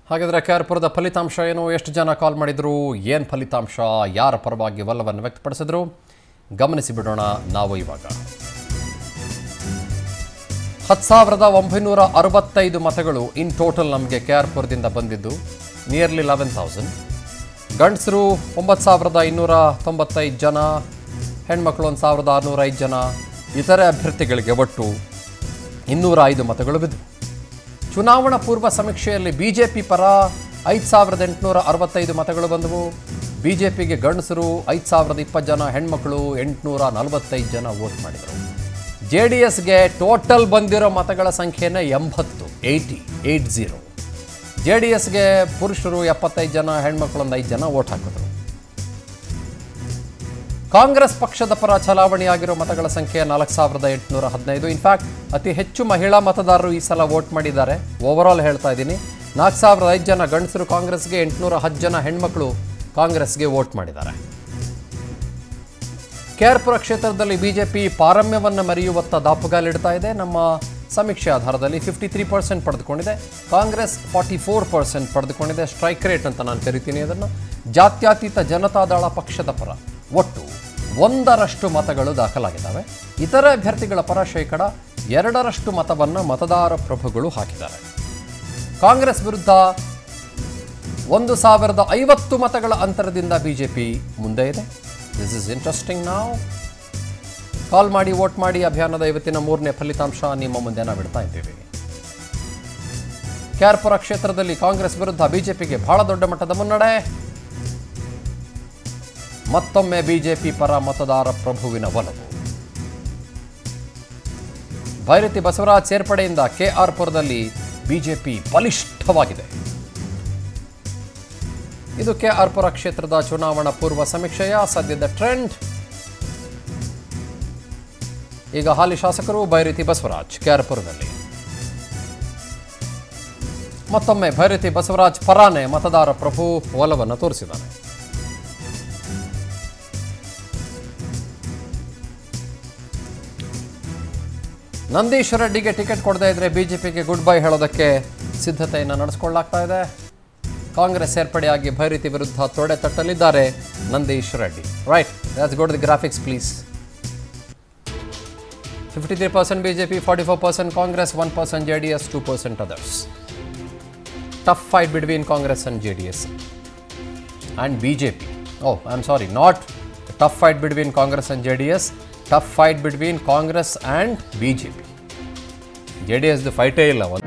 ಹಾಗಾದರೆ K R ಪುರದ ಫಲಿತಾಂಶ ಏನು ಎಷ್ಟು ಜನ ಕಾಲ್ ಮಾಡಿದ್ರು ಏನು ಫಲಿತಾಂಶ ಯಾರ ಪರವಾಗಿ ಒಲವನ್ನು ವ್ಯಕ್ತಪಡಿಸಿದ್ರು ಗಮನಿಸಿ ಬಿಡೋಣ ನಾವು ಇವಾಗ ಹತ್ತು ಸಾವಿರದ ಒಂಬೈನೂರ ಅರವತ್ತೈದು ಮತಗಳು ಇನ್ ಟೋಟಲ್ ನಮಗೆ ಕೆ ಆರ್ ಪುರದಿಂದ ಬಂದಿದ್ದು ನಿಯರ್ಲಿ ಲೆವೆನ್ ತೌಸಂಡ್ ಗಂಡಸರು ಒಂಬತ್ತು ಸಾವಿರದ ಇನ್ನೂರ ತೊಂಬತ್ತೈದು ಜನ ಹೆಣ್ಮಕ್ಳು ಒಂದು ಸಾವಿರದ ಆರುನೂರ ಐದು ಜನ ಇತರೆ ಅಭ್ಯರ್ಥಿಗಳಿಗೆ ಒಟ್ಟು ಇನ್ನೂರ ಐದು ಮತಗಳು ಬಿದ್ದವು ಚುನಾವಣಾ ಪೂರ್ವ ಸಮೀಕ್ಷೆಯಲ್ಲಿ ಬಿಜೆಪಿ ಪರ ಐದು ಸಾವಿರದ ಎಂಟುನೂರ ಅರವತ್ತೈದು ಮತಗಳು ಬಂದವು ಬಿಜೆಪಿಗೆ ಗಂಡಸರು ಐದು ಸಾವಿರದ ಇಪ್ಪತ್ತು ಜನ ಹೆಣ್ಮಕ್ಳು ಎಂಟುನೂರ ನಲವತ್ತೈದು ಜನ ವೋಟ್ ಮಾಡಿದರು ಜೆ ಡಿ ಎಸ್ಗೆ ಟೋಟಲ್ ಬಂದಿರೋ ಮತಗಳ ಸಂಖ್ಯೆನೇ ಎಂಬತ್ತು eighty eight zero J D ಎಸ್ಗೆ ಪುರುಷರು ಎಪ್ಪತ್ತೈದು ಜನ ಹೆಣ್ಮಕ್ಳು ಒಂದು ಐದು ಜನ ವೋಟ್ ಹಾಕಿದ್ರು ಕಾಂಗ್ರೆಸ್ ಪಕ್ಷದ ಪರ ಚಲಾವಣೆಯಾಗಿರೋ ಮತಗಳ ಸಂಖ್ಯೆ ನಾಲ್ಕು ಸಾವಿರದ ಎಂಟುನೂರ ಹದಿನೈದು ಇನ್ಫ್ಯಾಕ್ಟ್ ಅತಿ ಹೆಚ್ಚು ಮಹಿಳಾ ಮತದಾರರು ಈ ಸಲ ವೋಟ್ ಮಾಡಿದ್ದಾರೆ ಓವರಾಲ್ ಹೇಳ್ತಾ ಇದ್ದೀನಿ ನಾಲ್ಕು ಸಾವಿರದ ಐದು ಜನ ಗಂಡಸರು ಕಾಂಗ್ರೆಸ್ಗೆ ಎಂಟುನೂರ ಹತ್ತು ಜನ ಹೆಣ್ಮಕ್ಳು ಕಾಂಗ್ರೆಸ್ಗೆ ವೋಟ್ ಮಾಡಿದ್ದಾರೆ ಕೇರ್ಪುರ ಕ್ಷೇತ್ರದಲ್ಲಿ ಬಿಜೆಪಿ ಪಾರಮ್ಯವನ್ನು ಮರೆಯುವತ್ತ ದಾಪುಗಾಲಿಡ್ತಾ ಇದೆ ನಮ್ಮ ಸಮೀಕ್ಷೆ ಆಧಾರದಲ್ಲಿ ಫಿಫ್ಟಿ ತ್ರೀ ಪರ್ಸೆಂಟ್ ಪಡೆದುಕೊಂಡಿದೆ ಕಾಂಗ್ರೆಸ್ ಫಾರ್ಟಿ ಫೋರ್ ಪರ್ಸೆಂಟ್ ಪಡೆದುಕೊಂಡಿದೆ ಸ್ಟ್ರೈಕ್ ರೇಟ್ ಅಂತ ನಾನು ಕರಿತೀನಿ ಅದನ್ನು ಜಾತ್ಯತೀತ ಜನತಾದಳ ಪಕ್ಷದ ಪರ ಒಟ್ಟು ಒಂದರಷ್ಟು ಮತಗಳು ದಾಖಲಾಗಿದ್ದಾವೆ ಇತರೆ ಅಭ್ಯರ್ಥಿಗಳ ಪರ ಶೇಕಡ ಎರಡರಷ್ಟು ಮತವನ್ನು ಮತದಾರ ಪ್ರಭುಗಳು ಹಾಕಿದ್ದಾರೆ ಕಾಂಗ್ರೆಸ್ ವಿರುದ್ಧ ಒಂದು ಸಾವಿರದ ಐವತ್ತು ಮತಗಳ ಅಂತರದಿಂದ ಬಿಜೆಪಿ ಮುಂದೆ ಇದೆ ದಿಸ್ ಇಸ್ ಇಂಟ್ರೆಸ್ಟಿಂಗ್ ನಾವು ಕಾಲ್ ಮಾಡಿ ವೋಟ್ ಮಾಡಿ ಅಭಿಯಾನದ ಇವತ್ತಿನ ಮೂರನೇ ಫಲಿತಾಂಶ ನಿಮ್ಮ ಮುಂದೆ ನಾವು ಬಿಡ್ತಾ ಇದ್ದೀವಿ ಕ್ಯಾರ್ಪುರ ಕ್ಷೇತ್ರದಲ್ಲಿ ಕಾಂಗ್ರೆಸ್ ವಿರುದ್ಧ ಬಿಜೆಪಿಗೆ ಬಹಳ ದೊಡ್ಡ ಮಟ್ಟದ ಮುನ್ನಡೆ ಮತ್ತೊಮ್ಮೆ ಬಿಜೆಪಿ ಪರ ಮತದಾರ ಪ್ರಭುವಿನ ಒಲವು ಭೈರತಿ ಬಸವರಾಜ್ ಸೇರ್ಪಡೆಯಿಂದ ಕೆಆರ್ ಪುರದಲ್ಲಿ ಬಿಜೆಪಿ ಬಲಿಷ್ಠವಾಗಿದೆ ಇದು ಕೆಆರ್ ಪುರ ಕ್ಷೇತ್ರದ ಚುನಾವಣಾ ಪೂರ್ವ ಸಮೀಕ್ಷೆಯ ಸದ್ಯದ ಟ್ರೆಂಡ್ ಈಗ ಹಾಲಿ ಶಾಸಕರು ಭೈರತಿ ಬಸವರಾಜ್ ಕೆಆರ್ ಪುರದಲ್ಲಿ ಮತ್ತೊಮ್ಮೆ ಭೈರತಿ ಬಸವರಾಜ್ ಪರಾನೆ ಮತದಾರ ಪ್ರಭು ಒಲವನ್ನು ತೋರಿಸಿದ್ದಾನೆ ನಂದೀಶ್ ರೆಡ್ಡಿಗೆ ಟಿಕೆಟ್ ಕೊಡದೇ ಇದ್ರೆ ಬಿಜೆಪಿಗೆ ಗುಡ್ ಬೈ ಹೇಳೋದಕ್ಕೆ ಸಿದ್ಧತೆಯನ್ನು ನಡೆಸಿಕೊಳ್ಳಲಾಗ್ತಾ ಇದೆ ಕಾಂಗ್ರೆಸ್ ಸೇರ್ಪಡೆಯಾಗಿ ಭೈರತಿ ವಿರುದ್ಧ ತೊಡೆ ತಟ್ಟಲಿದ್ದಾರೆ Nandeesh Reddy right let's go the graphics please fifty three percent BJP forty four percent Congress one percent J D S two percent others tough fight between Congress and J D S and B J P oh I am sorry not tough fight between Congress and J D S tough fight between Congress and B J P J D ಎಸ್ದು ಫೈಟೇ ಇಲ್ಲ ಒಂದು